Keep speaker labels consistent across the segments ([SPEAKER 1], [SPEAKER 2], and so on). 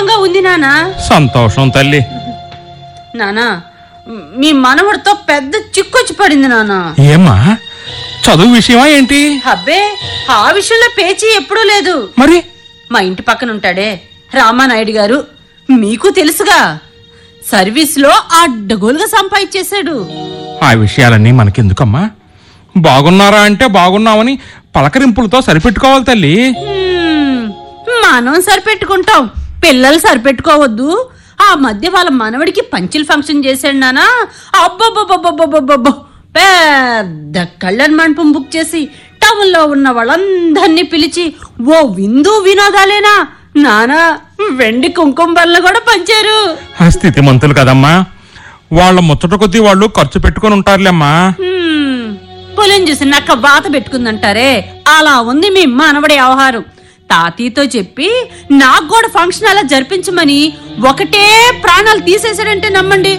[SPEAKER 1] క్షేమంగా ఉంది నానా
[SPEAKER 2] సంతోషం తల్లి
[SPEAKER 1] నానా మీ మనవడితో పెద్ద చిక్కొచ్చి పడింది నానా
[SPEAKER 2] ఏమ్మా చదువు విషయమా ఏంటి
[SPEAKER 1] అబ్బే ఆ విషయంలో పేచీ ఎప్పుడూ లేదు
[SPEAKER 2] మరి
[SPEAKER 1] మా ఇంటి పక్కన ఉంటాడే రామానాయుడు గారు మీకు తెలుసుగా సర్వీస్లో అడ్డగోలుగా సంపాదించేశాడు
[SPEAKER 2] ఆ విషయాలన్నీ మనకెందుకమ్మా బాగున్నారా అంటే బాగున్నామని పలకరింపులతో సరిపెట్టుకోవాలి తల్లి
[SPEAKER 1] హ్మ్, మనం సరిపెట్టుకుంటాం పిల్లలు సరిపెట్టుకోవద్దు ఆ మధ్య వాళ్ళ మనవడికి పంచిల్ ఫంక్షన్ చేశాడు నానా అబ్బబ్బబ్బబ్బబ్బబ్బబ్బ పెద్ద కళ్యాణ మండపం బుక్ చేసి టౌన్ లో ఉన్న వాళ్ళందరినీ పిలిచి ఓ విందు వినోదాలేనా నానా వెండి కుంకుమ బల్ల కూడా పంచారు
[SPEAKER 2] ఆ స్థితిమంతులు కదమ్మా వాళ్ళ ముచ్చట కొద్దీ వాళ్ళు ఖర్చు పెట్టుకొని ఉంటారులేమ్మా
[SPEAKER 1] హ్మ్, పొలం చూసి నక్క వాత పెట్టుకుందంటారే అలా ఉంది మీ మనవడి వ్యవహారం తాతయ్యతో చెప్పి నాకు కూడా ఫంక్షన్ అలా జరిపించమని ఒకటే ప్రాణాలు తీసేశాడంటే నమ్మండి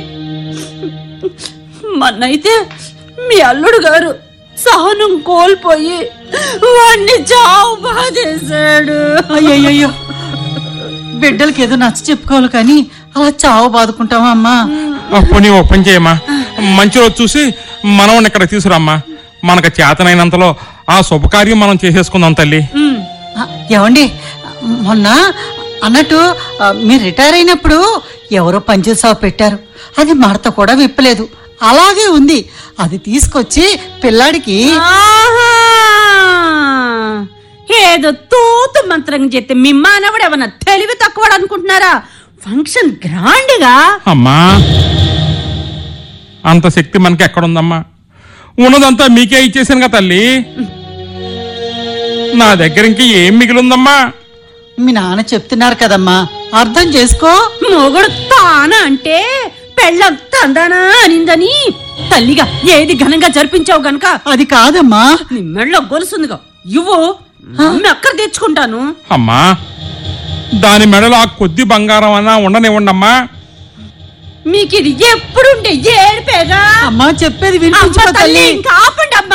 [SPEAKER 1] మొన్నైతే మీ అల్లుడు గారు సహనం కోల్పోయి వాణ్ణి చావు బాధేశాడు
[SPEAKER 3] అయ్యయ్యో బిడ్డలకి ఏదో నచ్చ చెప్పుకోవాలి కానీ అలా చావు బాదుకుంటావా అమ్మా
[SPEAKER 2] పోనీ ఓ పని చేయమ్మా మంచి రోజు చూసి మనం ఇక్కడ తీసుకురామ్మా మనకు చేతనైనంతలో ఆ శుభకార్యం మనం చేసేసుకుందాం తల్లి
[SPEAKER 1] ఉమ్,
[SPEAKER 3] ఆ, ఏమండి మొన్న అన్నట్టు ఆ, మీరు రిటైర్ అయినప్పుడు ఎవరో పంచుల సాగు పెట్టారు అది మడత కూడా విప్పలేదు అలాగే ఉంది అది తీసుకొచ్చి పిల్లాడికి
[SPEAKER 1] ఆహా! ఏదో తూతు మంత్రం చేస్తే మీ మానవుడు ఏమన్నా తెలివి తక్కువ అనుకుంటున్నారా ఫంక్షన్ గ్రాండ్గా
[SPEAKER 2] అమ్మా అంత శక్తి మనకి ఎక్కడుందమ్మా ఉన్నదంతా మీకే ఇచ్చేసాను కదా తల్లి నా దగ్గర ఇంక ఏం మిగిలిందమ్మా
[SPEAKER 3] మీ నాన్న చెప్తున్నారు కదమ్మా అర్థం చేసుకో
[SPEAKER 1] మొగుడు తాన అంటే పెళ్ళం తందానా అనిందని తల్లిగా ఏది ఘనంగా జరిపించావు గనక
[SPEAKER 3] అది కాదమ్మా
[SPEAKER 1] నీ మెళ్ళో గొలుసుందిగా ఇవ్వు అమ్మ అక్కడ తెచ్చుకుంటాను
[SPEAKER 2] అమ్మా దాని మెడలో ఆ కొద్ది బంగారం అన్నా ఉండనివ్వండమ్మా
[SPEAKER 1] మీకు ఇది ఎప్పుడుండే ఏడిపేగా
[SPEAKER 3] అమ్మా చెప్పేది
[SPEAKER 1] అమ్మ
[SPEAKER 3] వినిపించుకో
[SPEAKER 1] తల్లి
[SPEAKER 3] తల్లి
[SPEAKER 1] ఇంకా ఆపండి అమ్మా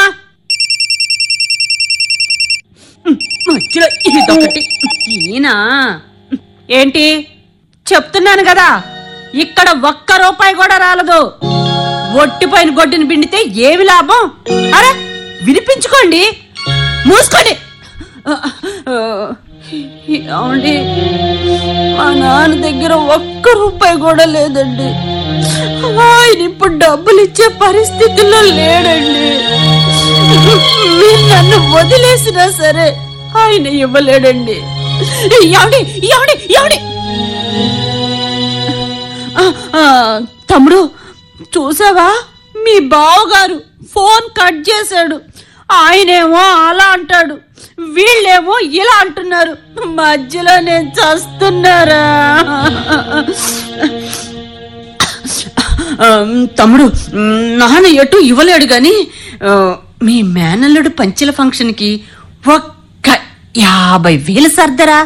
[SPEAKER 1] మధ్యలో ఇదొకటి ఈయన ఏంటి చెప్తున్నాను కదా ఇక్కడ ఒక్క రూపాయి కూడా రాలదు ఒట్టిపోయిన గొడ్డుని పిండితే ఏమి లాభం అరే వినిపించుకోండి మూసుకోండి ఏమండి మా నాన్న దగ్గర ఒక్క రూపాయి కూడా లేదండి ఆయన ఇప్పుడు డబ్బులు ఇచ్చే పరిస్థితుల్లో లేడండి మీరు నన్ను వదిలేసినా సరే ఆయన ఇవ్వలేడండి ఎవడి ఎవడి ఎవడి ఆ, ఆ, తమ్ముడు చూసావా మీ బావగారు ఫోన్ కట్ చేశాడు ఆయనేమో అలా అంటాడు వీళ్ళేమో ఇలా అంటున్నారు మధ్యలో నేను చస్తున్నారా ఆ, తమ్ముడు మ్, నాన్న ఎటు ఇవ్వలేడు గాని ఆ, మీ మేనల్లుడు పంచెల ఫంక్షన్కి ఒక్క యాభై వేలు సర్దరా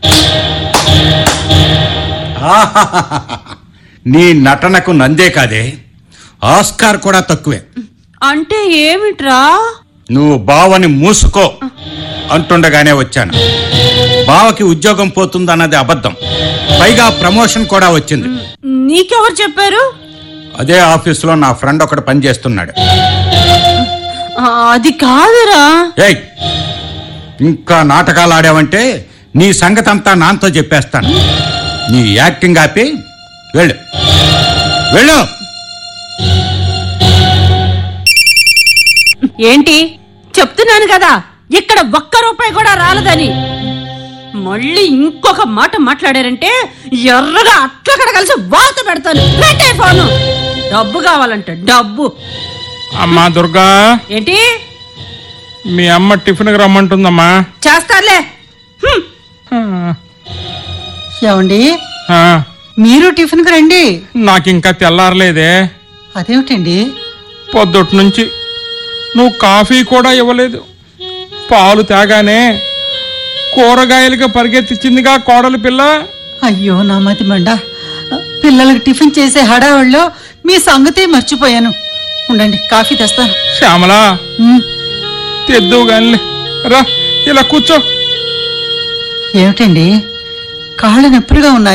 [SPEAKER 4] నీ నటనకు నందే కాదే ఆస్కార్ కూడా తక్కువే
[SPEAKER 1] అంటే ఏమిట్రా
[SPEAKER 4] నువ్వు బావని మూసుకో అంటుండగానే వచ్చాను బావకి ఉద్యోగం పోతుందన్నది అబద్ధం పైగా ప్రమోషన్ కూడా వచ్చింది
[SPEAKER 1] నీకెవరు చెప్పారు
[SPEAKER 4] అదే ఆఫీసులో నా ఫ్రెండ్ ఒకడు పనిచేస్తున్నాడు
[SPEAKER 1] ఆ, అది కాదురా
[SPEAKER 4] ఏయ్ ఇంకా నాటకాలు ఆడావంటే నీ సంగతి అంతా నాతో చెప్పేస్తాను నీ యాక్టింగ్ ఆపి వెళ్ళు వెళ్ళు
[SPEAKER 1] ఏంటి చెప్తున్నాను కదా ఇక్కడ ఒక్క రూపాయి కూడా రాలేదని మళ్ళీ ఇంకొక మాట మాట్లాడారంటే ఎర్రగా అట్లక్కడ కలిసి వాత పెడతాను పెట్టే ఫోను డబ్బు కావాలంట డబ్బు
[SPEAKER 2] అమ్మా దుర్గా
[SPEAKER 1] ఏంటి
[SPEAKER 2] మీ అమ్మ టిఫిన్కి రమ్మంటుందమ్మా
[SPEAKER 1] చేస్తారులే హ్మ్.
[SPEAKER 2] ఆ,
[SPEAKER 3] ఏమండి
[SPEAKER 2] ఆ,
[SPEAKER 3] మీరు టిఫిన్కి రండి
[SPEAKER 2] నాకింకా తెల్లారలేదే
[SPEAKER 3] అదేమిటండి
[SPEAKER 2] పొద్దుటి నుంచి నువ్వు కాఫీ కూడా ఇవ్వలేదు పాలు తేగానే కూరగాయలుగా పరిగెత్తిచ్చిందిగా కోడలి పిల్ల
[SPEAKER 3] అయ్యో నా మతి మండ పిల్లలకు టిఫిన్ చేసే హడావుల్లో మీ సంగతే మర్చిపోయాను ఉండండి కాఫీ తెస్తాను
[SPEAKER 2] శ్యామలా
[SPEAKER 3] ఉమ్,
[SPEAKER 2] తెద్దు గానిలే రా ఇలా కూర్చో
[SPEAKER 3] ఏమిటండి కాళ్ళు నొప్పులుగా ఉన్నాయి